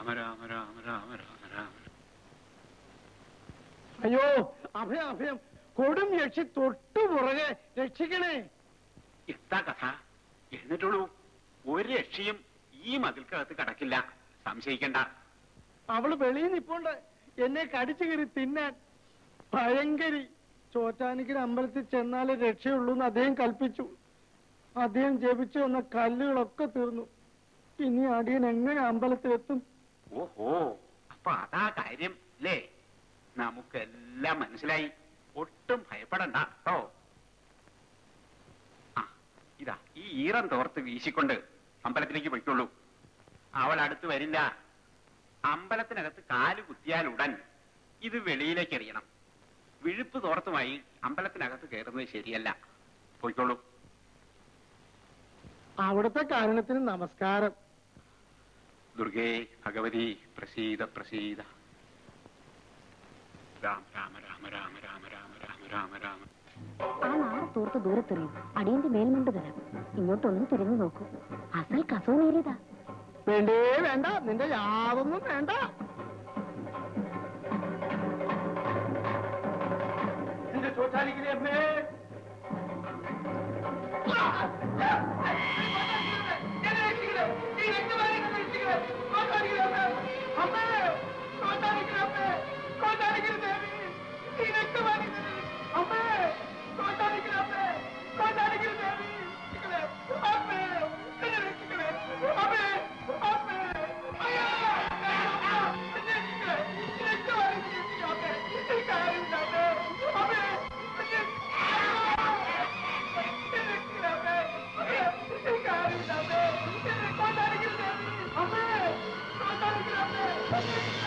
രാമ രാമ രാമ രാമ രാമ അയ്യോ അഭയം അഭയം കൊടും യക്ഷി തൊട്ടു പുറകെ രക്ഷിക്കണേ എന്താ കഥ എന്നിട്ടുള്ളൂ ഒരു രക്ഷയും ഈ മതിൽക്കകത്ത് കടക്കില്ല സംശയിക്കണ്ട അവള് വെളിയിൽ നിപ്പോണ്ട് എന്നെ കടിച്ചു കയറി തിന്നാൻ ഭയങ്കരി ചോറ്റാനിക്കര അമ്പലത്തിൽ ചെന്നാലേ രക്ഷയുള്ളൂ എന്ന് അദ്ദേഹം കൽപ്പിച്ചു അദ്ദേഹം ജപിച്ചു വന്ന കല്ലുകളൊക്കെ തീർന്നു ഇനി അടിയൻ എങ്ങനെ അമ്പലത്തിലെത്തും ഓഹോ അപ്പൊ അതാ കാര്യം അല്ലേ നമുക്കെല്ലാം മനസ്സിലായി ഒട്ടും ഭയപ്പെടണ്ട കേട്ടോ ആ ഇതാ ഈ ഈറം തോർത്ത് വീശിക്കൊണ്ട് അമ്പലത്തിലേക്ക് പൊയ്ക്കുള്ളൂ അവൾ അടുത്ത് വരില്ല അമ്പലത്തിനകത്ത് കാല് കുത്തിയാൽ ഉടൻ ഇത് വെളിയിലേക്ക് എറിയണം വിഴുപ്പ് തോർത്തുമായി അമ്പലത്തിനകത്ത് കയറുന്നത് ശരിയല്ല പോയിക്കോളൂ അവിടുത്തെ കാരണത്തിന് നമസ്കാരം ദുർഗേ ഭഗവതി പ്രസീത പ്രസീത രാമ രാമ രാമ രാമ രാമ രാമ രാമ രാമ രാമ ആ നാറ് തോർത്ത് ദൂരത്തെറിയും അടിയന്റെ മേൽമുണ്ട് തരാം ഇങ്ങോട്ടൊന്നും തിരിഞ്ഞു നോക്കൂ അസൽ കസവുമേറിയതാ വേണ്ടേ വേണ്ട നിന്റെ യാതൊന്നും വേണ്ട എന്റെ ചോറ്റാനിക്കരെ അമ്മേ അമ്മേ